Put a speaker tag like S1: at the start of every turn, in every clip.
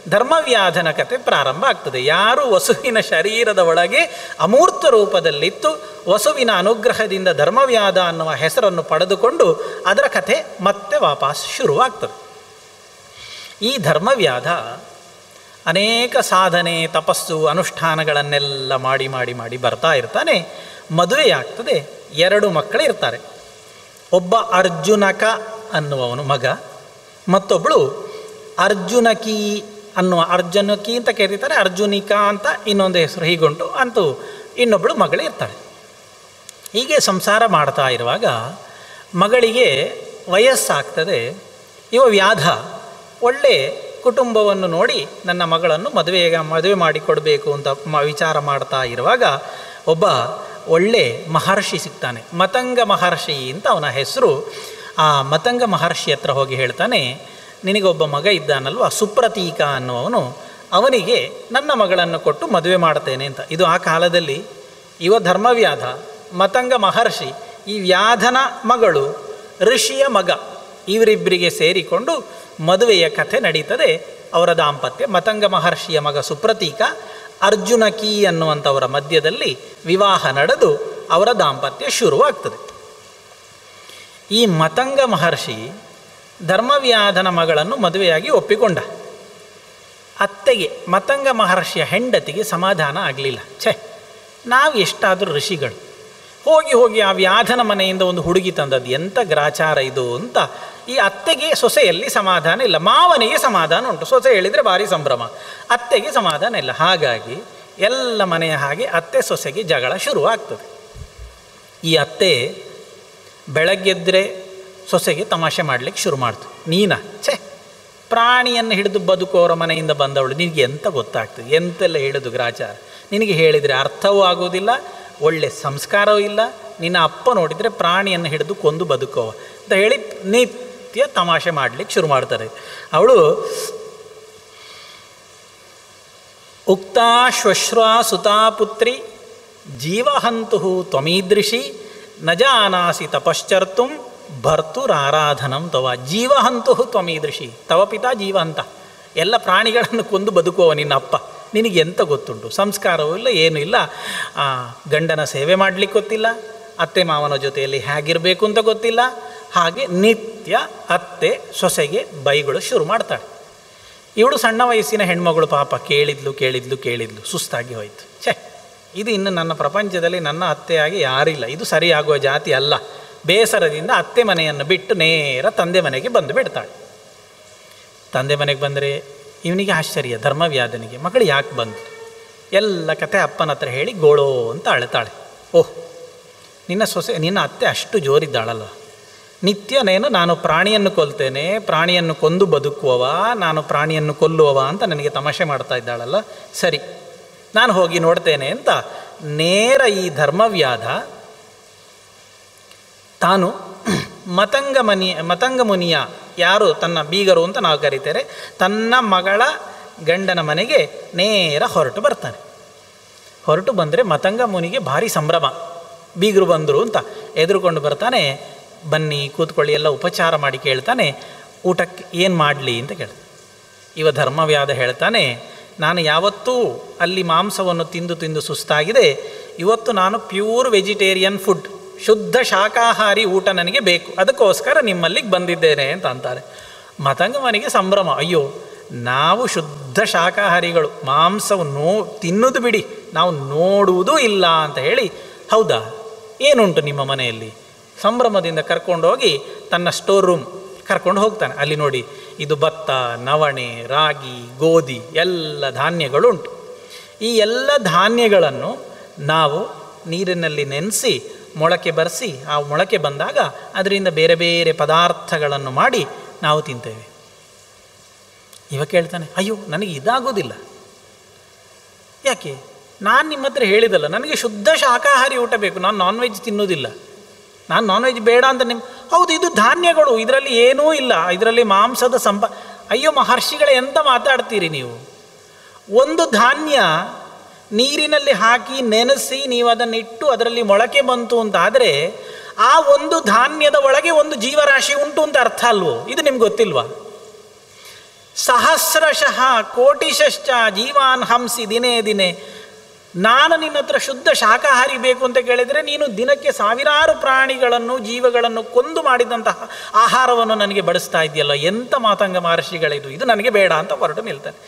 S1: ಧರ್ಮವ್ಯಾಧನ ಕತೆ ಪ್ರಾರಂಭ ಆಗ್ತದೆ ಯಾರು ವಸುವಿನ ಶರೀರದ ಒಳಗೆ ಅಮೂರ್ತ ರೂಪದಲ್ಲಿತ್ತು ವಸುವಿನ ಅನುಗ್ರಹದಿಂದ ಧರ್ಮವ್ಯಾಧ ಅನ್ನುವ ಹೆಸರನ್ನು ಪಡೆದುಕೊಂಡು ಅದರ ಕಥೆ ಮತ್ತೆ ವಾಪಸ್ ಶುರುವಾಗ್ತದೆ ಈ ಧರ್ಮವ್ಯಾಧ ಅನೇಕ ಸಾಧನೆ ತಪಸ್ಸು ಅನುಷ್ಠಾನಗಳನ್ನೆಲ್ಲ ಮಾಡಿ ಮಾಡಿ ಮಾಡಿ ಬರ್ತಾ ಇರ್ತಾನೆ ಮದುವೆಯಾಗ್ತದೆ ಎರಡು ಮಕ್ಕಳು ಇರ್ತಾರೆ ಒಬ್ಬ ಅರ್ಜುನಕ ಅನ್ನುವವನು ಮಗ ಮತ್ತೊಬ್ಬಳು ಅರ್ಜುನಕಿ ಅನ್ನುವ ಅರ್ಜುನಕಿ ಅಂತ ಕರೀತಾರೆ ಅರ್ಜುನಿಕಾ ಅಂತ ಇನ್ನೊಂದು ಹೆಸರು ಹೀಗುಂಟು ಅಂತೂ ಇನ್ನೊಬ್ಬಳು ಮಗಳು ಇರ್ತಾಳೆ ಹೀಗೆ ಸಂಸಾರ ಮಾಡ್ತಾ ಇರುವಾಗ ಮಗಳಿಗೆ ವಯಸ್ಸಾಗ್ತದೆ ಇವ ವ್ಯಾಧ ಒಳ್ಳೆ ಕುಟುಂಬವನ್ನು ನೋಡಿ ನನ್ನ ಮಗಳನ್ನು ಮದುವೆಗೆ ಮದುವೆ ಮಾಡಿಕೊಡಬೇಕು ಅಂತ ಮ ವಿಚಾರ ಮಾಡ್ತಾ ಇರುವಾಗ ಒಬ್ಬ ಒಳ್ಳೆ ಮಹರ್ಷಿ ಸಿಗ್ತಾನೆ ಮತಂಗ ಮಹರ್ಷಿ ಅಂತ ಅವನ ಹೆಸರು ಆ ಮತಂಗ ಮಹರ್ಷಿ ಹತ್ರ ಹೋಗಿ ಹೇಳ್ತಾನೆ ನಿನಗೊಬ್ಬ ಮಗ ಇದ್ದಾನಲ್ವ ಸುಪ್ರತೀಕ ಅನ್ನುವವನು ಅವನಿಗೆ ನನ್ನ ಮಗಳನ್ನು ಕೊಟ್ಟು ಮದುವೆ ಮಾಡ್ತೇನೆ ಅಂತ ಇದು ಆ ಕಾಲದಲ್ಲಿ ಇವ ಧರ್ಮವ್ಯಾಧ ಮತಂಗ ಮಹರ್ಷಿ ಈ ವ್ಯಾಧನ ಮಗಳು ಋಷಿಯ ಮಗ ಇವರಿಬ್ಬರಿಗೆ ಸೇರಿಕೊಂಡು ಮದುವೆಯ ಕಥೆ ನಡೀತದೆ ಅವರ ದಾಂಪತ್ಯ ಮತಂಗ ಮಹರ್ಷಿಯ ಮಗ ಸುಪ್ರತೀಕ ಅರ್ಜುನಕಿ ಅನ್ನುವಂಥವರ ಮಧ್ಯದಲ್ಲಿ ವಿವಾಹ ನಡೆದು ಅವರ ದಾಂಪತ್ಯ ಶುರುವಾಗ್ತದೆ ಈ ಮತಂಗ ಮಹರ್ಷಿ ಧರ್ಮವ್ಯಾಧನ ಮಗಳನ್ನು ಮದುವೆಯಾಗಿ ಒಪ್ಪಿಕೊಂಡ ಅತ್ತೆಗೆ ಮತಂಗ ಮಹರ್ಷಿಯ ಹೆಂಡತಿಗೆ ಸಮಾಧಾನ ಆಗಲಿಲ್ಲ ಛೆ ನಾವು ಎಷ್ಟಾದರೂ ಋಷಿಗಳು ಹೋಗಿ ಹೋಗಿ ಆ ವ್ಯಾಧನ ಮನೆಯಿಂದ ಒಂದು ಹುಡುಗಿ ತಂದದ್ದು ಎಂಥ ಗ್ರಾಚಾರ ಇದು ಅಂತ ಈ ಅತ್ತೆಗೆ ಸೊಸೆಯಲ್ಲಿ ಸಮಾಧಾನ ಇಲ್ಲ ಮಾವನಿಗೆ ಸಮಾಧಾನ ಉಂಟು ಸೊಸೆ ಹೇಳಿದರೆ ಭಾರಿ ಸಂಭ್ರಮ ಅತ್ತೆಗೆ ಸಮಾಧಾನ ಇಲ್ಲ ಹಾಗಾಗಿ ಎಲ್ಲ ಮನೆಯ ಹಾಗೆ ಅತ್ತೆ ಸೊಸೆಗೆ ಜಗಳ ಶುರುವಾಗ್ತದೆ ಈ ಅತ್ತೆ ಬೆಳಗ್ಗೆದ್ದರೆ ಸೊಸೆಗೆ ತಮಾಷೆ ಮಾಡಲಿಕ್ಕೆ ಶುರು ಮಾಡ್ತು ನೀನ ಛೇ ಪ್ರಾಣಿಯನ್ನು ಹಿಡಿದು ಬದುಕೋರ ಮನೆಯಿಂದ ಬಂದವಳು ನಿನಗೆ ಎಂತ ಗೊತ್ತಾಗ್ತದೆ ಎಂತೆಲ್ಲ ಹೇಳೋದು ಗ್ರಾಚಾರ ನಿನಗೆ ಹೇಳಿದರೆ ಅರ್ಥವೂ ಆಗೋದಿಲ್ಲ ಒಳ್ಳೆ ಸಂಸ್ಕಾರವೂ ಇಲ್ಲ ನಿನ್ನ ಅಪ್ಪ ನೋಡಿದರೆ ಪ್ರಾಣಿಯನ್ನು ಹಿಡಿದು ಕೊಂದು ಬದುಕೋವ ಅಂತ ಹೇಳಿ ನಿತ್ಯ ತಮಾಷೆ ಮಾಡಲಿಕ್ಕೆ ಶುರು ಮಾಡ್ತಾರೆ ಅವಳು ಉಕ್ತಾ ಶ್ವಶ್ರಾ ಸುತಾ ಪುತ್ರಿ ಜೀವಹಂತು ತ್ವಮೀದೃಶಿ ನ ಜಾನಾಸಿ ತಪಶ್ಚರ್ತು ಭರ್ತುರಾರಾಧನಂ ತವ ಜೀವಹಂತು ತ್ವಮೀದೃಶಿ ತವ ಪಿತಾ ಜೀವಹಂತ ಎಲ್ಲ ಪ್ರಾಣಿಗಳನ್ನು ಕೊಂದು ಬದುಕುವ ನಿನ್ನ ಅಪ್ಪ ನಿನಗೆ ಎಂತ ಗೊತ್ತುಂಟು ಸಂಸ್ಕಾರವೂ ಇಲ್ಲ ಏನೂ ಇಲ್ಲ ಆ, ಗಂಡನ ಸೇವೆ ಮಾಡಲಿಕ್ಕೆ ಗೊತ್ತಿಲ್ಲ ಅತ್ತೆ ಮಾವನ ಜೊತೆಯಲ್ಲಿ ಹೇಗಿರಬೇಕು ಅಂತ ಗೊತ್ತಿಲ್ಲ ಹಾಗೆ ನಿತ್ಯ ಅತ್ತೆ ಸೊಸೆಗೆ ಬೈಗಳು ಶುರು ಮಾಡ್ತಾಳೆ ಇವಳು ಸಣ್ಣ ವಯಸ್ಸಿನ ಹೆಣ್ಮಗಳು ಪಾಪ ಕೇಳಿದ್ಲು ಕೇಳಿದ್ಲು ಕೇಳಿದ್ಲು ಸುಸ್ತಾಗಿ ಹೋಯಿತು ಛೇ ಇದು ಇನ್ನು ನನ್ನ ಪ್ರಪಂಚದಲ್ಲಿ ನನ್ನ ಅತ್ತೆಯಾಗಿ ಯಾರಿಲ್ಲ ಇದು ಸರಿಯಾಗುವ ಜಾತಿ ಅಲ್ಲ ಬೇಸರದಿಂದ ಅತ್ತೆ ಮನೆಯನ್ನು ಬಿಟ್ಟು ನೇರ ತಂದೆ ಮನೆಗೆ ಬಂದು ಬಿಡ್ತಾಳೆ ತಂದೆ ಮನೆಗೆ ಬಂದರೆ ಇವನಿಗೆ ಆಶ್ಚರ್ಯ ಧರ್ಮವ್ಯಾಧನಿಗೆ ಮಗಳು ಯಾಕೆ ಬಂತು ಎಲ್ಲ ಕತೆ ಅಪ್ಪನ ಹತ್ರ ಹೇಳಿ ಗೋಳೋ ಅಂತ ಅಳ್ತಾಳೆ ಓಹ್ ನಿನ್ನ ಸೊಸೆ ನಿನ್ನ ಅತ್ತೆ ಅಷ್ಟು ಜೋರಿದ್ದಾಳಲ್ಲ ನಿತ್ಯನೇನು ನಾನು ಪ್ರಾಣಿಯನ್ನು ಕೊಲ್ತೇನೆ ಪ್ರಾಣಿಯನ್ನು ಕೊಂದು ಬದುಕುವವ ನಾನು ಪ್ರಾಣಿಯನ್ನು ಕೊಲ್ಲುವವ ಅಂತ ನನಗೆ ತಮಾಷೆ ಮಾಡ್ತಾ ಇದ್ದಾಳಲ್ಲ ಸರಿ ನಾನು ಹೋಗಿ ನೋಡ್ತೇನೆ ಅಂತ ನೇರ ಈ ಧರ್ಮವ್ಯಾಧ ತಾನು ಮತಂಗ ಮನಿ ಮತಂಗ ಮುನಿಯ ಯಾರು ತನ್ನ ಬೀಗರು ಅಂತ ನಾವು ಕರಿತೇವೆ ತನ್ನ ಮಗಳ ಗಂಡನ ಮನೆಗೆ ನೇರ ಹೊರಟು ಬರ್ತಾನೆ ಹೊರಟು ಬಂದರೆ ಮತಂಗ ಮುನಿಗೆ ಭಾರಿ ಸಂಭ್ರಮ ಬೀಗರು ಬಂದರು ಅಂತ ಎದುರುಕೊಂಡು ಬರ್ತಾನೆ ಬನ್ನಿ ಕೂತ್ಕೊಳ್ಳಿ ಎಲ್ಲ ಉಪಚಾರ ಮಾಡಿ ಕೇಳ್ತಾನೆ ಊಟಕ್ಕೆ ಏನು ಮಾಡಲಿ ಅಂತ ಕೇಳ್ತಾನೆ ಇವ ಧರ್ಮವ್ಯಾಧ ಹೇಳ್ತಾನೆ ನಾನು ಯಾವತ್ತೂ ಅಲ್ಲಿ ಮಾಂಸವನ್ನು ತಿಂದು ತಿಂದು ಸುಸ್ತಾಗಿದೆ ಇವತ್ತು ನಾನು ಪ್ಯೂರ್ ವೆಜಿಟೇರಿಯನ್ ಫುಡ್ ಶುದ್ಧ ಶಾಕಾಹಾರಿ ಊಟ ನನಗೆ ಬೇಕು ಅದಕ್ಕೋಸ್ಕರ ನಿಮ್ಮಲ್ಲಿಗೆ ಬಂದಿದ್ದೇನೆ ಅಂತ ಅಂತಾರೆ ಮತಂಗಮನಿಗೆ ಸಂಭ್ರಮ ಅಯ್ಯೋ ನಾವು ಶುದ್ಧ ಶಾಕಾಹಾರಿಗಳು ಮಾಂಸವು ನೋ ತಿನ್ನೋದು ಬಿಡಿ ನಾವು ನೋಡುವುದೂ ಇಲ್ಲ ಅಂತ ಹೇಳಿ ಹೌದಾ ಏನುಂಟು ನಿಮ್ಮ ಮನೆಯಲ್ಲಿ ಸಂಭ್ರಮದಿಂದ ಕರ್ಕೊಂಡೋಗಿ ತನ್ನ ಸ್ಟೋರ್ ರೂಮ್ ಕರ್ಕೊಂಡು ಹೋಗ್ತಾನೆ ಅಲ್ಲಿ ನೋಡಿ ಇದು ಭತ್ತ ನವಣೆ ರಾಗಿ ಗೋಧಿ ಎಲ್ಲ ಧಾನ್ಯಗಳು ಉಂಟು ಈ ಎಲ್ಲ ಧಾನ್ಯಗಳನ್ನು ನಾವು ನೀರಿನಲ್ಲಿ ನೆನೆಸಿ ಮೊಳಕೆ ಬರೆಸಿ ಆ ಮೊಳಕೆ ಬಂದಾಗ ಅದರಿಂದ ಬೇರೆ ಬೇರೆ ಪದಾರ್ಥಗಳನ್ನು ಮಾಡಿ ನಾವು ತಿಂತೇವೆ ಇವ ಕೇಳ್ತಾನೆ ಅಯ್ಯೋ ನನಗೆ ಇದಾಗೋದಿಲ್ಲ ಯಾಕೆ ನಾನು ನಿಮ್ಮ ಹತ್ರ ಹೇಳಿದಲ್ಲ ನನಗೆ ಶುದ್ಧ ಶಾಕಾಹಾರಿ ಊಟ ಬೇಕು ನಾನು ನಾನ್ ವೆಜ್ ತಿನ್ನೋದಿಲ್ಲ ನಾನು ನಾನ್ ವೆಜ್ ಬೇಡ ಅಂತ ನಿಮ್ಮ ಹೌದು ಇದು ಧಾನ್ಯಗಳು ಇದರಲ್ಲಿ ಏನೂ ಇಲ್ಲ ಇದರಲ್ಲಿ ಮಾಂಸದ ಸಂಪ ಅಯ್ಯೋ ಮಹರ್ಷಿಗಳೇ ಎಂತ ಮಾತಾಡ್ತೀರಿ ನೀವು ಒಂದು ಧಾನ್ಯ ನೀರಿನಲ್ಲಿ ಹಾಕಿ ನೆನೆಸಿ ನೀವು ಅದನ್ನು ಇಟ್ಟು ಅದರಲ್ಲಿ ಮೊಳಕೆ ಬಂತು ಅಂತ ಆದರೆ ಆ ಒಂದು ಧಾನ್ಯದ ಒಳಗೆ ಒಂದು ಜೀವರಾಶಿ ಉಂಟು ಅಂತ ಅರ್ಥ ಅಲ್ವೋ ಇದು ನಿಮ್ಗೆ ಗೊತ್ತಿಲ್ವಾ ಸಹಸ್ರಶಃ ಕೋಟಿಶಶ್ಚ ಜೀವಾನ್ ಹಂಸಿ ದಿನೇ ದಿನೇ ನಾನು ನಿನ್ನ ಹತ್ರ ಶುದ್ಧ ಶಾಕಾಹಾರಿ ಬೇಕು ಅಂತ ಕೇಳಿದರೆ ನೀನು ದಿನಕ್ಕೆ ಸಾವಿರಾರು ಪ್ರಾಣಿಗಳನ್ನು ಜೀವಗಳನ್ನು ಕೊಂದು ಮಾಡಿದಂತಹ ಆಹಾರವನ್ನು ನನಗೆ ಬಡಿಸ್ತಾ ಇದೆಯಲ್ಲ ಎಂಥ ಮಾತಂಗ ಮಹರ್ಷಿಗಳಿದು ಇದು ನನಗೆ ಬೇಡ ಅಂತ ಹೊರಟು ನಿಲ್ತಾನೆ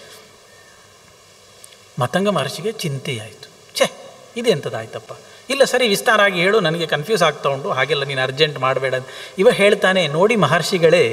S1: ಮತಂಗ ಮಹರ್ಷಿಗೆ ಚಿಂತೆಯಾಯಿತು ಛೇ ಇದೆಂಥದ್ದಾಯ್ತಪ್ಪ ಇಲ್ಲ ಸರಿ ವಿಸ್ತಾರ ಆಗಿ ಹೇಳು ನನಗೆ ಕನ್ಫ್ಯೂಸ್ ಆಗ್ತಾ ಉಂಟು ಹಾಗೆಲ್ಲ ನೀನು ಅರ್ಜೆಂಟ್ ಮಾಡಬೇಡ ಇವ ಹೇಳ್ತಾನೆ ನೋಡಿ ಮಹರ್ಷಿಗಳೇ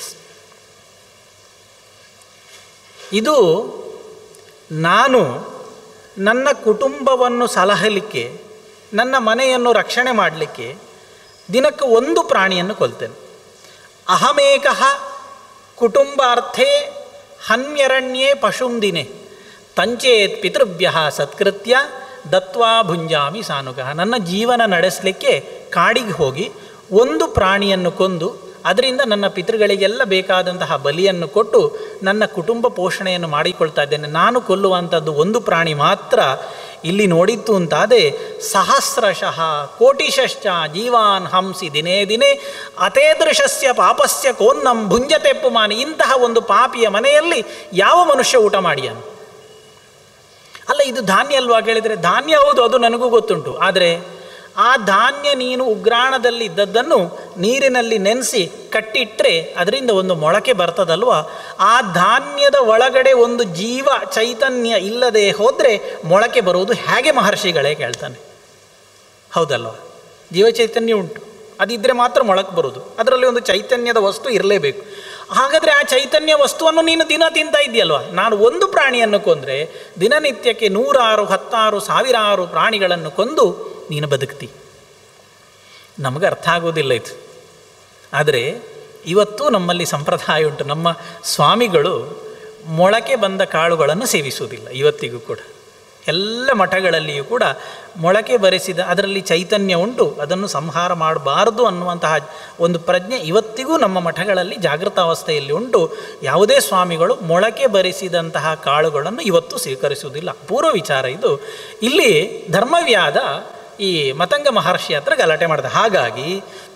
S1: ಇದು ನಾನು ನನ್ನ ಕುಟುಂಬವನ್ನು ಸಲಹಲಿಕ್ಕೆ ನನ್ನ ಮನೆಯನ್ನು ರಕ್ಷಣೆ ಮಾಡಲಿಕ್ಕೆ ದಿನಕ್ಕೆ ಒಂದು ಪ್ರಾಣಿಯನ್ನು ಕೊಲ್ತೇನೆ ಅಹಮೇಕ ಕುಟುಂಬಾರ್ಥೇ ಹನ್ಯರಣ್ಯೇ ಪಶುಂ ದಿನೆ ತಂಚೇತ್ ಪಿತೃಭ್ಯ ಸತ್ಕೃತ್ಯ ದತ್ವಾ ಭುಂಜಾಮಿ ಸಾನುಗ ನನ್ನ ಜೀವನ ನಡೆಸಲಿಕ್ಕೆ ಕಾಡಿಗೆ ಹೋಗಿ ಒಂದು ಪ್ರಾಣಿಯನ್ನು ಕೊಂದು ಅದರಿಂದ ನನ್ನ ಪಿತೃಗಳಿಗೆಲ್ಲ ಬೇಕಾದಂತಹ ಬಲಿಯನ್ನು ಕೊಟ್ಟು ನನ್ನ ಕುಟುಂಬ ಪೋಷಣೆಯನ್ನು ಮಾಡಿಕೊಳ್ತಾ ಇದ್ದೇನೆ ನಾನು ಕೊಲ್ಲುವಂಥದ್ದು ಒಂದು ಪ್ರಾಣಿ ಮಾತ್ರ ಇಲ್ಲಿ ನೋಡಿತ್ತು ಅಂತಾದೆ ಸಹಸ್ರಶಃ ಕೋಟಿಶಶ್ಚ ಜೀವಾನ್ ಹಂಸಿ ದಿನೇ ದಿನೇ ಅತೇದೃಶಸ್ಯ ಪಾಪಸ್ಯ ಕೋನ್ನಂ ಭುಂಜತೆ ಪುಮಾನಿ ಇಂತಹ ಒಂದು ಪಾಪಿಯ ಮನೆಯಲ್ಲಿ ಯಾವ ಮನುಷ್ಯ ಊಟ ಮಾಡಿಯನು ಅಲ್ಲ ಇದು ಧಾನ್ಯ ಅಲ್ವಾ ಕೇಳಿದರೆ ಧಾನ್ಯ ಹೌದು ಅದು ನನಗೂ ಗೊತ್ತುಂಟು ಆದರೆ ಆ ಧಾನ್ಯ ನೀನು ಉಗ್ರಾಣದಲ್ಲಿ ಇದ್ದದ್ದನ್ನು ನೀರಿನಲ್ಲಿ ನೆನೆಸಿ ಕಟ್ಟಿಟ್ಟರೆ ಅದರಿಂದ ಒಂದು ಮೊಳಕೆ ಬರ್ತದಲ್ವ ಆ ಧಾನ್ಯದ ಒಳಗಡೆ ಒಂದು ಜೀವ ಚೈತನ್ಯ ಇಲ್ಲದೆ ಹೋದರೆ ಮೊಳಕೆ ಬರುವುದು ಹೇಗೆ ಮಹರ್ಷಿಗಳೇ ಕೇಳ್ತಾನೆ ಹೌದಲ್ವ ಜೀವ ಚೈತನ್ಯ ಉಂಟು ಅದಿದ್ದರೆ ಮಾತ್ರ ಮೊಳಕೆ ಬರೋದು ಅದರಲ್ಲಿ ಒಂದು ಚೈತನ್ಯದ ವಸ್ತು ಇರಲೇಬೇಕು ಹಾಗಾದರೆ ಆ ಚೈತನ್ಯ ವಸ್ತುವನ್ನು ನೀನು ದಿನ ತಿಂತಾ ಇದೆಯಲ್ವ ನಾನು ಒಂದು ಪ್ರಾಣಿಯನ್ನು ಕೊಂದರೆ ದಿನನಿತ್ಯಕ್ಕೆ ನೂರಾರು ಹತ್ತಾರು ಸಾವಿರಾರು ಪ್ರಾಣಿಗಳನ್ನು ಕೊಂದು ನೀನು ಬದುಕ್ತಿ ನಮಗೆ ಅರ್ಥ ಆಗೋದಿಲ್ಲ ಇದು ಆದರೆ ಇವತ್ತು ನಮ್ಮಲ್ಲಿ ಸಂಪ್ರದಾಯ ಉಂಟು ನಮ್ಮ ಸ್ವಾಮಿಗಳು ಮೊಳಕೆ ಬಂದ ಕಾಳುಗಳನ್ನು ಸೇವಿಸುವುದಿಲ್ಲ ಇವತ್ತಿಗೂ ಕೂಡ ಎಲ್ಲ ಮಠಗಳಲ್ಲಿಯೂ ಕೂಡ ಮೊಳಕೆ ಬರೆಸಿದ ಅದರಲ್ಲಿ ಚೈತನ್ಯ ಉಂಟು ಅದನ್ನು ಸಂಹಾರ ಮಾಡಬಾರದು ಅನ್ನುವಂತಹ ಒಂದು ಪ್ರಜ್ಞೆ ಇವತ್ತಿಗೂ ನಮ್ಮ ಮಠಗಳಲ್ಲಿ ಜಾಗೃತಾವಸ್ಥೆಯಲ್ಲಿ ಉಂಟು ಯಾವುದೇ ಸ್ವಾಮಿಗಳು ಮೊಳಕೆ ಬರೆಸಿದಂತಹ ಕಾಳುಗಳನ್ನು ಇವತ್ತು ಸ್ವೀಕರಿಸುವುದಿಲ್ಲ ಪೂರ್ವ ವಿಚಾರ ಇದು ಇಲ್ಲಿ ಧರ್ಮವ್ಯಾದ ಈ ಮತಂಗ ಮಹರ್ಷಿ ಹತ್ರ ಗಲಾಟೆ ಮಾಡಿದ ಹಾಗಾಗಿ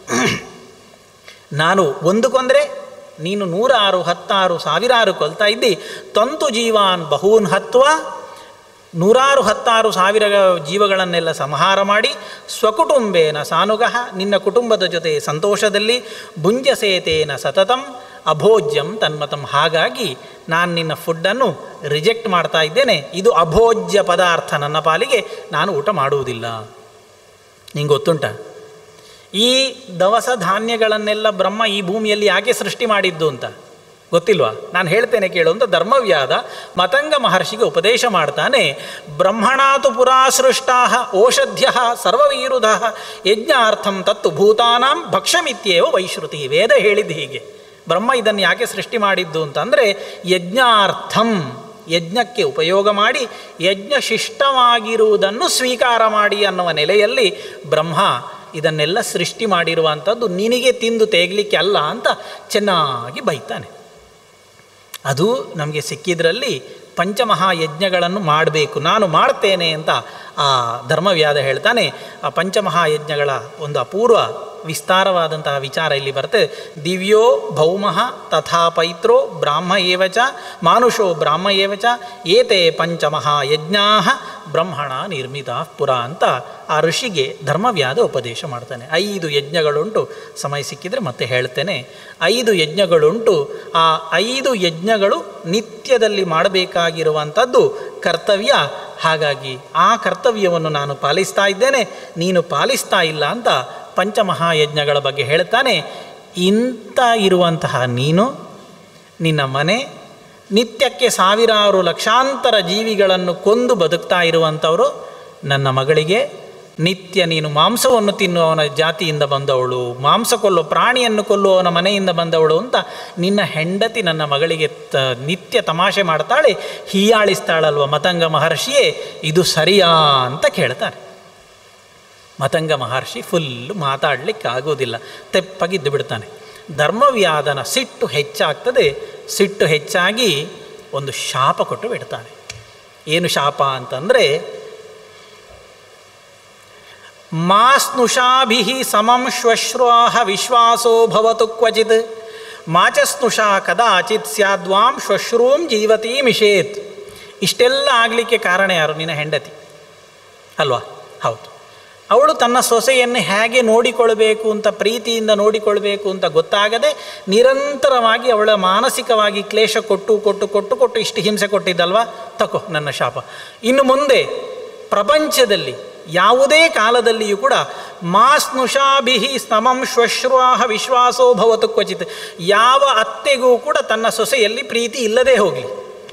S1: ನಾನು ಒಂದು ಕೊಂದರೆ ನೀನು ನೂರಾರು ಹತ್ತಾರು ಸಾವಿರಾರು ಕೊಲ್ತಾ ಇದ್ದಿ ತಂತು ಜೀವಾನ್ ಬಹೂನ್ ಹತ್ವ ನೂರಾರು ಹತ್ತಾರು ಸಾವಿರ ಜೀವಗಳನ್ನೆಲ್ಲ ಸಂಹಾರ ಮಾಡಿ ಸ್ವಕುಟುಂಬೇನ ಸಾನುಗಃ ನಿನ್ನ ಕುಟುಂಬದ ಜೊತೆ ಸಂತೋಷದಲ್ಲಿ ಭುಂಜಸೇತೇನ ಸತತಂ ಅಭೋಜ್ಯಂ ತನ್ಮತಂ ಹಾಗಾಗಿ ನಾನು ನಿನ್ನ ಫುಡ್ಡನ್ನು ರಿಜೆಕ್ಟ್ ಮಾಡ್ತಾ ಇದ್ದೇನೆ ಇದು ಅಭೋಜ್ಯ ಪದಾರ್ಥ ನನ್ನ ಪಾಲಿಗೆ ನಾನು ಊಟ ಮಾಡುವುದಿಲ್ಲ ನಿಂಗೆ ಗೊತ್ತುಂಟ ಈ ದವಸ ಧಾನ್ಯಗಳನ್ನೆಲ್ಲ ಬ್ರಹ್ಮ ಈ ಭೂಮಿಯಲ್ಲಿ ಯಾಕೆ ಸೃಷ್ಟಿ ಮಾಡಿದ್ದು ಅಂತ ಗೊತ್ತಿಲ್ವಾ ನಾನು ಹೇಳ್ತೇನೆ ಕೇಳು ಅಂತ ಧರ್ಮವ್ಯಾದ ಮತಂಗ ಮಹರ್ಷಿಗೆ ಉಪದೇಶ ಮಾಡ್ತಾನೆ ಬ್ರಹ್ಮಣಾತು ಪುರಾ ಸೃಷ್ಟಾ ಓಷಧ್ಯ ಸರ್ವವೀರುಧ ಯಜ್ಞಾರ್ಥಂ ತತ್ತು ಭೂತಾನಾಂ ಭಕ್ಷಮಿತ್ಯೇವ ವೈಶ್ರುತಿ ವೇದ ಹೇಳಿದ್ದು ಹೀಗೆ ಬ್ರಹ್ಮ ಇದನ್ನು ಯಾಕೆ ಸೃಷ್ಟಿ ಮಾಡಿದ್ದು ಅಂತಂದರೆ ಯಜ್ಞಾರ್ಥಂ ಯಜ್ಞಕ್ಕೆ ಉಪಯೋಗ ಮಾಡಿ ಯಜ್ಞ ಶಿಷ್ಟವಾಗಿರುವುದನ್ನು ಸ್ವೀಕಾರ ಮಾಡಿ ಅನ್ನುವ ನೆಲೆಯಲ್ಲಿ ಬ್ರಹ್ಮ ಇದನ್ನೆಲ್ಲ ಸೃಷ್ಟಿ ಮಾಡಿರುವಂಥದ್ದು ನಿನಗೆ ತಿಂದು ತೇಗಲಿಕ್ಕೆ ಅಲ್ಲ ಅಂತ ಚೆನ್ನಾಗಿ ಬೈತಾನೆ ಅದು ನಮಗೆ ಸಿಕ್ಕಿದ್ರಲ್ಲಿ ಪಂಚಮಹಾಯಜ್ಞಗಳನ್ನು ಮಾಡಬೇಕು ನಾನು ಮಾಡ್ತೇನೆ ಅಂತ ಆ ಧರ್ಮವ್ಯಾದ ಹೇಳ್ತಾನೆ ಆ ಪಂಚಮಹಾಯಜ್ಞಗಳ ಒಂದು ಅಪೂರ್ವ ವಿಸ್ತಾರವಾದಂತಹ ವಿಚಾರ ಇಲ್ಲಿ ಬರ್ತದೆ ದಿವ್ಯೋ ಭೌಮಃ ತಥಾ ಪೈತ್ರೋ ಬ್ರಾಹ್ಮ ಏವ ಚ ಮಾನುಷೋ ಬ್ರಾಹ್ಮ ಏವ ಚ ಏತೆ ಪಂಚಮಹಾಯಜ್ಞಾ ಬ್ರಹ್ಮಣ ನಿರ್ಮಿತ ಪುರ ಅಂತ ಆ ಋಷಿಗೆ ಧರ್ಮವ್ಯಾದ ಉಪದೇಶ ಮಾಡ್ತಾನೆ ಐದು ಯಜ್ಞಗಳುಂಟು ಸಮಯ ಸಿಕ್ಕಿದರೆ ಮತ್ತೆ ಹೇಳ್ತೇನೆ ಐದು ಯಜ್ಞಗಳುಂಟು ಆ ಐದು ಯಜ್ಞಗಳು ನಿತ್ಯದಲ್ಲಿ ಮಾಡಬೇಕಾಗಿರುವಂಥದ್ದು ಕರ್ತವ್ಯ ಹಾಗಾಗಿ ಆ ಕರ್ತವ್ಯವನ್ನು ನಾನು ಪಾಲಿಸ್ತಾ ಇದ್ದೇನೆ ನೀನು ಪಾಲಿಸ್ತಾ ಇಲ್ಲ ಅಂತ ಪಂಚಮಹಾಯಜ್ಞಗಳ ಬಗ್ಗೆ ಹೇಳ್ತಾನೆ ಇಂಥ ಇರುವಂತಹ ನೀನು ನಿನ್ನ ಮನೆ ನಿತ್ಯಕ್ಕೆ ಸಾವಿರಾರು ಲಕ್ಷಾಂತರ ಜೀವಿಗಳನ್ನು ಕೊಂದು ಬದುಕ್ತಾ ಇರುವಂಥವರು ನನ್ನ ಮಗಳಿಗೆ ನಿತ್ಯ ನೀನು ಮಾಂಸವನ್ನು ತಿನ್ನುವವನ ಜಾತಿಯಿಂದ ಬಂದವಳು ಮಾಂಸ ಕೊಲ್ಲೋ ಪ್ರಾಣಿಯನ್ನು ಕೊಲ್ಲುವವನ ಮನೆಯಿಂದ ಬಂದವಳು ಅಂತ ನಿನ್ನ ಹೆಂಡತಿ ನನ್ನ ಮಗಳಿಗೆ ತ ನಿತ್ಯ ತಮಾಷೆ ಮಾಡ್ತಾಳೆ ಹೀಯಾಳಿಸ್ತಾಳಲ್ವ ಮತಂಗ ಮಹರ್ಷಿಯೇ ಇದು ಸರಿಯಾ ಅಂತ ಕೇಳ್ತಾನೆ ಮತಂಗ ಮಹರ್ಷಿ ಫುಲ್ಲು ಮಾತಾಡಲಿಕ್ಕೆ ಆಗೋದಿಲ್ಲ ತೆಪ್ಪಗಿದ್ದು ಬಿಡ್ತಾನೆ ಧರ್ಮವ್ಯಾದನ ಸಿಟ್ಟು ಹೆಚ್ಚಾಗ್ತದೆ ಸಿಟ್ಟು ಹೆಚ್ಚಾಗಿ ಒಂದು ಶಾಪ ಕೊಟ್ಟು ಬಿಡ್ತಾನೆ ಏನು ಶಾಪ ಅಂತಂದರೆ ಮಾಸ್ನುಷಾಭಿ ಸಮಂ ಶ್ವಶ್ವಾಹ ವಿಶ್ವಾಸೋ ಭವತು ಕ್ವಚಿತ್ ಮಾಚಸ್ನುಷಾ ಕದಾಚಿತ್ ಸ್ಯಾದ್ವಾಂ ಶ್ವಶ್ರೂಂ ಜೀವತಿ ಮಿಷೇತ್ ಇಷ್ಟೆಲ್ಲ ಆಗಲಿಕ್ಕೆ ಕಾರಣ ಯಾರು ನಿನ್ನ ಹೆಂಡತಿ ಅಲ್ವಾ ಹೌದು ಅವಳು ತನ್ನ ಸೊಸೆಯನ್ನು ಹೇಗೆ ನೋಡಿಕೊಳ್ಬೇಕು ಅಂತ ಪ್ರೀತಿಯಿಂದ ನೋಡಿಕೊಳ್ಬೇಕು ಅಂತ ಗೊತ್ತಾಗದೆ ನಿರಂತರವಾಗಿ ಅವಳ ಮಾನಸಿಕವಾಗಿ ಕ್ಲೇಶ ಕೊಟ್ಟು ಕೊಟ್ಟು ಕೊಟ್ಟು ಕೊಟ್ಟು ಇಷ್ಟು ಹಿಂಸೆ ಕೊಟ್ಟಿದ್ದಲ್ವಾ ತಕೋ ನನ್ನ ಶಾಪ ಇನ್ನು ಮುಂದೆ ಪ್ರಪಂಚದಲ್ಲಿ ಯಾವುದೇ ಕಾಲದಲ್ಲಿಯೂ ಕೂಡ ಮಾಸ್ನುಷಾಭಿಹಿ ಸ್ತಮಂ ಶ್ವಶ್ರುವಾಹ ವಿಶ್ವಾಸೋ ಭವತು ಕ್ವಚಿತ್ ಯಾವ ಅತ್ತೆಗೂ ಕೂಡ ತನ್ನ ಸೊಸೆಯಲ್ಲಿ ಪ್ರೀತಿ ಇಲ್ಲದೆ ಹೋಗಲಿ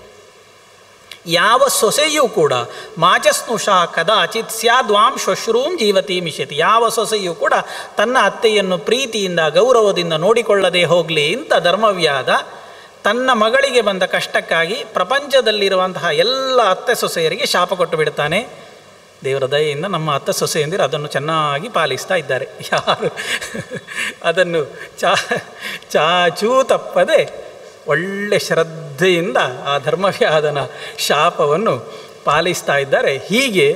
S1: ಯಾವ ಸೊಸೆಯೂ ಕೂಡ ಮಾಚಸ್ನುಷಾ ಕದಾಚಿತ್ ಸ್ಯಾದ್ವಾಂ ಶ್ವಶ್ರೂಂ ಜೀವತಿ ಮಿಷತಿ ಯಾವ ಸೊಸೆಯೂ ಕೂಡ ತನ್ನ ಅತ್ತೆಯನ್ನು ಪ್ರೀತಿಯಿಂದ ಗೌರವದಿಂದ ನೋಡಿಕೊಳ್ಳದೆ ಹೋಗಲಿ ಅಂತ ಧರ್ಮವ್ಯಾದ ತನ್ನ ಮಗಳಿಗೆ ಬಂದ ಕಷ್ಟಕ್ಕಾಗಿ ಪ್ರಪಂಚದಲ್ಲಿರುವಂತಹ ಎಲ್ಲ ಅತ್ತೆ ಸೊಸೆಯರಿಗೆ ಶಾಪ ಕೊಟ್ಟು ಬಿಡ್ತಾನೆ ದೇವರ ದಯೆಯಿಂದ ನಮ್ಮ ಅತ್ತೆ ಸೊಸೆಯಂದಿರು ಅದನ್ನು ಚೆನ್ನಾಗಿ ಪಾಲಿಸ್ತಾ ಇದ್ದಾರೆ ಯಾರು ಅದನ್ನು ಚಾ ಚಾಚೂ ತಪ್ಪದೆ ಒಳ್ಳೆ ಶ್ರದ್ಧೆಯಿಂದ ಆ ಧರ್ಮವ್ಯಾದನ ಶಾಪವನ್ನು ಪಾಲಿಸ್ತಾ ಇದ್ದಾರೆ ಹೀಗೆ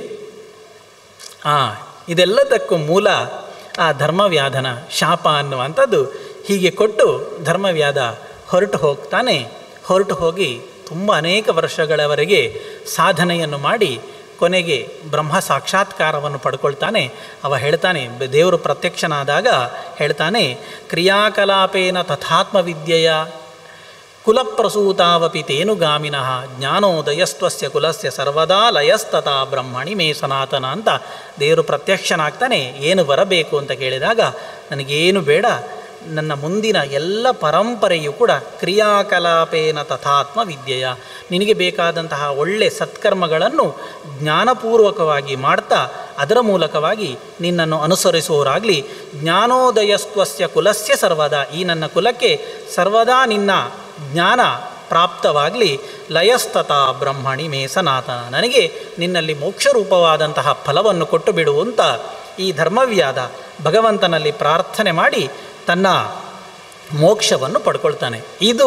S1: ಆ ಇದೆಲ್ಲದಕ್ಕೂ ಮೂಲ ಆ ಧರ್ಮವ್ಯಾಧನ ಶಾಪ ಅನ್ನುವಂಥದ್ದು ಹೀಗೆ ಕೊಟ್ಟು ಧರ್ಮವ್ಯಾಧ ಹೊರಟು ಹೋಗ್ತಾನೆ ಹೊರಟು ಹೋಗಿ ತುಂಬ ಅನೇಕ ವರ್ಷಗಳವರೆಗೆ ಸಾಧನೆಯನ್ನು ಮಾಡಿ ಕೊನೆಗೆ ಬ್ರಹ್ಮ ಸಾಕ್ಷಾತ್ಕಾರವನ್ನು ಪಡ್ಕೊಳ್ತಾನೆ ಅವ ಹೇಳ್ತಾನೆ ಬ- ದೇವರು ಪ್ರತ್ಯಕ್ಷನಾದಾಗ ಹೇಳ್ತಾನೆ ಕ್ರಿಯಾಕಲಾಪೇನ ತಥಾತ್ಮ ವಿದ್ಯೆಯ ಕುಲಪ್ರಸೂತಾವಪಿ ತೇನುಗಾಮಿನಃ ಜ್ಞಾನೋದಯಸ್ತ್ವಸ್ಯ ಕುಲಸ್ಯ ಸರ್ವದಾ ಲಯಸ್ತತಾ ಬ್ರಹ್ಮಣಿ ಮೇ ಸನಾತನ ಅಂತ ದೇವರು ಪ್ರತ್ಯಕ್ಷನಾಗ್ತಾನೆ ಏನು ಬರಬೇಕು ಅಂತ ಕೇಳಿದಾಗ ನನಗೇನು ಬೇಡ ನನ್ನ ಮುಂದಿನ ಎಲ್ಲ ಪರಂಪರೆಯು ಕೂಡ ಕ್ರಿಯಾಕಲಾಪೇನ ತಥಾತ್ಮ ವಿದ್ಯೆಯ ನಿನಗೆ ಬೇಕಾದಂತಹ ಒಳ್ಳೆ ಸತ್ಕರ್ಮಗಳನ್ನು ಜ್ಞಾನಪೂರ್ವಕವಾಗಿ ಮಾಡ್ತಾ ಅದರ ಮೂಲಕವಾಗಿ ನಿನ್ನನ್ನು ಅನುಸರಿಸುವವರಾಗಲಿ ಜ್ಞಾನೋದಯಸ್ತ್ವಸ್ಯ ಕುಲಸ್ಯ ಸರ್ವದಾ ಈ ನನ್ನ ಕುಲಕ್ಕೆ ಸರ್ವದಾ ನಿನ್ನ ಜ್ಞಾನ ಪ್ರಾಪ್ತವಾಗಲಿ ಲಯಸ್ತತ ಬ್ರಹ್ಮಣಿ ಮೇ ಸನಾತನ ನನಗೆ ನಿನ್ನಲ್ಲಿ ಮೋಕ್ಷರೂಪವಾದಂತಹ ಫಲವನ್ನು ಕೊಟ್ಟು ಬಿಡುವಂತ ಈ ಧರ್ಮವ್ಯಾದ ಭಗವಂತನಲ್ಲಿ ಪ್ರಾರ್ಥನೆ ಮಾಡಿ ತನ್ನ ಮೋಕ್ಷವನ್ನು ಪಡ್ಕೊಳ್ತಾನೆ ಇದು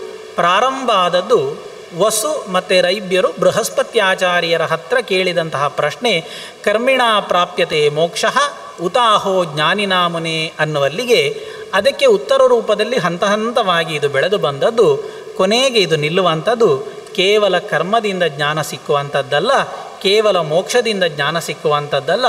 S1: ಪ್ರಾರಂಭ ಆದದ್ದು ವಸು ಮತ್ತು ರೈಬ್ಯರು ಬೃಹಸ್ಪತ್ಯಾಚಾರ್ಯರ ಹತ್ರ ಕೇಳಿದಂತಹ ಪ್ರಶ್ನೆ ಕರ್ಮಿಣ ಪ್ರಾಪ್ಯತೆ ಮೋಕ್ಷ ಉತಾಹೋ ಜ್ಞಾನಿನಾ ಮುನೆ ಅನ್ನುವಲ್ಲಿಗೆ ಅದಕ್ಕೆ ಉತ್ತರ ರೂಪದಲ್ಲಿ ಹಂತ ಹಂತವಾಗಿ ಇದು ಬೆಳೆದು ಬಂದದ್ದು ಕೊನೆಗೆ ಇದು ನಿಲ್ಲುವಂಥದ್ದು ಕೇವಲ ಕರ್ಮದಿಂದ ಜ್ಞಾನ ಸಿಕ್ಕುವಂಥದ್ದಲ್ಲ ಕೇವಲ ಮೋಕ್ಷದಿಂದ ಜ್ಞಾನ ಸಿಕ್ಕುವಂಥದ್ದಲ್ಲ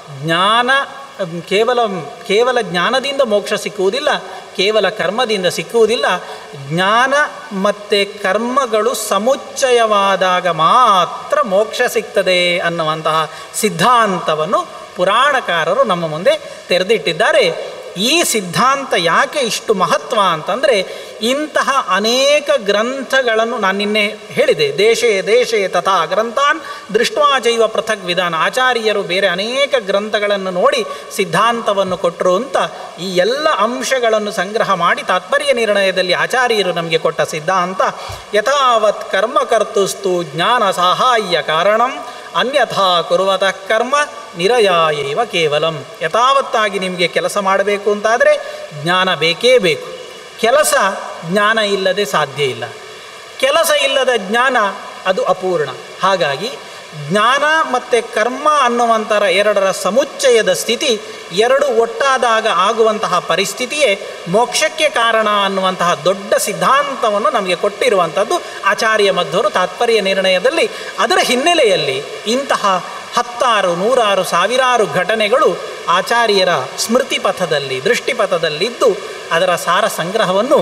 S1: ಜ್ಞಾನ ಅಮ್, ಕೇವಲ ಕೇವಲ ಜ್ಞಾನದಿಂದ ಮೋಕ್ಷ ಸಿಕ್ಕುವುದಿಲ್ಲ ಕೇವಲ ಕರ್ಮದಿಂದ ಸಿಕ್ಕುವುದಿಲ್ಲ ಜ್ಞಾನ ಮತ್ತು ಕರ್ಮಗಳು ಸಮುಚ್ಚಯವಾದಾಗ ಮಾತ್ರ ಮೋಕ್ಷ ಸಿಗ್ತದೆ ಅನ್ನುವಂತಹ ಸಿದ್ಧಾಂತವನ್ನು ಪುರಾಣಕಾರರು ನಮ್ಮ ಮುಂದೆ ತೆರೆದಿಟ್ಟಿದ್ದಾರೆ ಈ ಸಿದ್ಧಾಂತ ಯಾಕೆ ಇಷ್ಟು ಮಹತ್ವ ಅಂತಂದರೆ ಇಂತಹ ಅನೇಕ ಗ್ರಂಥಗಳನ್ನು ನಾನು ನಿನ್ನೆ ಹೇಳಿದೆ ದೇಶೇ ದೇಶೇ ತಥಾ ಗ್ರಂಥಾನ್ ದೃಷ್ಟ್ವಾಚೈವ ಪೃಥಕ್ ವಿಧಾನ ಆಚಾರ್ಯರು ಬೇರೆ ಅನೇಕ ಗ್ರಂಥಗಳನ್ನು ನೋಡಿ ಸಿದ್ಧಾಂತವನ್ನು ಕೊಟ್ಟರು ಅಂತ ಈ ಎಲ್ಲ ಅಂಶಗಳನ್ನು ಸಂಗ್ರಹ ಮಾಡಿ ತಾತ್ಪರ್ಯ ನಿರ್ಣಯದಲ್ಲಿ ಆಚಾರ್ಯರು ನಮಗೆ ಕೊಟ್ಟ ಸಿದ್ಧಾಂತ ಯಥಾವತ್ ಕರ್ಮಕರ್ತುಸ್ತು ಜ್ಞಾನ ಸಹಾಯ ಕಾರಣಂ ಅನ್ಯಥಾ ಕುರುವತಃ ಕರ್ಮ ನಿರಯಾಯೈವ ಕೇವಲಂ ಯಥಾವತ್ತಾಗಿ ನಿಮಗೆ ಕೆಲಸ ಮಾಡಬೇಕು ಅಂತಾದರೆ ಜ್ಞಾನ ಬೇಕೇ ಬೇಕು ಕೆಲಸ ಜ್ಞಾನ ಇಲ್ಲದೆ ಸಾಧ್ಯ ಇಲ್ಲ ಕೆಲಸ ಇಲ್ಲದ ಜ್ಞಾನ ಅದು ಅಪೂರ್ಣ ಹಾಗಾಗಿ ಜ್ಞಾನ ಮತ್ತು ಕರ್ಮ ಅನ್ನುವಂಥರ ಎರಡರ ಸಮುಚ್ಚಯದ ಸ್ಥಿತಿ ಎರಡು ಒಟ್ಟಾದಾಗ ಆಗುವಂತಹ ಪರಿಸ್ಥಿತಿಯೇ ಮೋಕ್ಷಕ್ಕೆ ಕಾರಣ ಅನ್ನುವಂತಹ ದೊಡ್ಡ ಸಿದ್ಧಾಂತವನ್ನು ನಮಗೆ ಕೊಟ್ಟಿರುವಂಥದ್ದು ಆಚಾರ್ಯ ಮಧ್ವರು ತಾತ್ಪರ್ಯ ನಿರ್ಣಯದಲ್ಲಿ ಅದರ ಹಿನ್ನೆಲೆಯಲ್ಲಿ ಇಂತಹ ಹತ್ತಾರು ನೂರಾರು ಸಾವಿರಾರು ಘಟನೆಗಳು ಆಚಾರ್ಯರ ಸ್ಮೃತಿ ಪಥದಲ್ಲಿ ದೃಷ್ಟಿಪಥದಲ್ಲಿದ್ದು ಅದರ ಸಾರ ಸಂಗ್ರಹವನ್ನು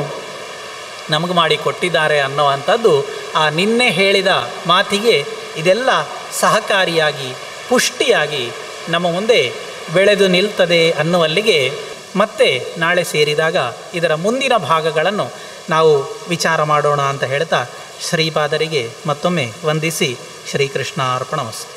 S1: ನಮಗೆ ಮಾಡಿ ಕೊಟ್ಟಿದ್ದಾರೆ ಅನ್ನುವಂಥದ್ದು ಆ ನಿನ್ನೆ ಹೇಳಿದ ಮಾತಿಗೆ ಇದೆಲ್ಲ ಸಹಕಾರಿಯಾಗಿ ಪುಷ್ಟಿಯಾಗಿ ನಮ್ಮ ಮುಂದೆ ಬೆಳೆದು ನಿಲ್ತದೆ ಅನ್ನುವಲ್ಲಿಗೆ ಮತ್ತೆ ನಾಳೆ ಸೇರಿದಾಗ ಇದರ ಮುಂದಿನ ಭಾಗಗಳನ್ನು ನಾವು ವಿಚಾರ ಮಾಡೋಣ ಅಂತ ಹೇಳ್ತಾ ಶ್ರೀಪಾದರಿಗೆ ಮತ್ತೊಮ್ಮೆ ವಂದಿಸಿ ಶ್ರೀಕೃಷ್ಣ ಅರ್ಪಣಮಸ್ತು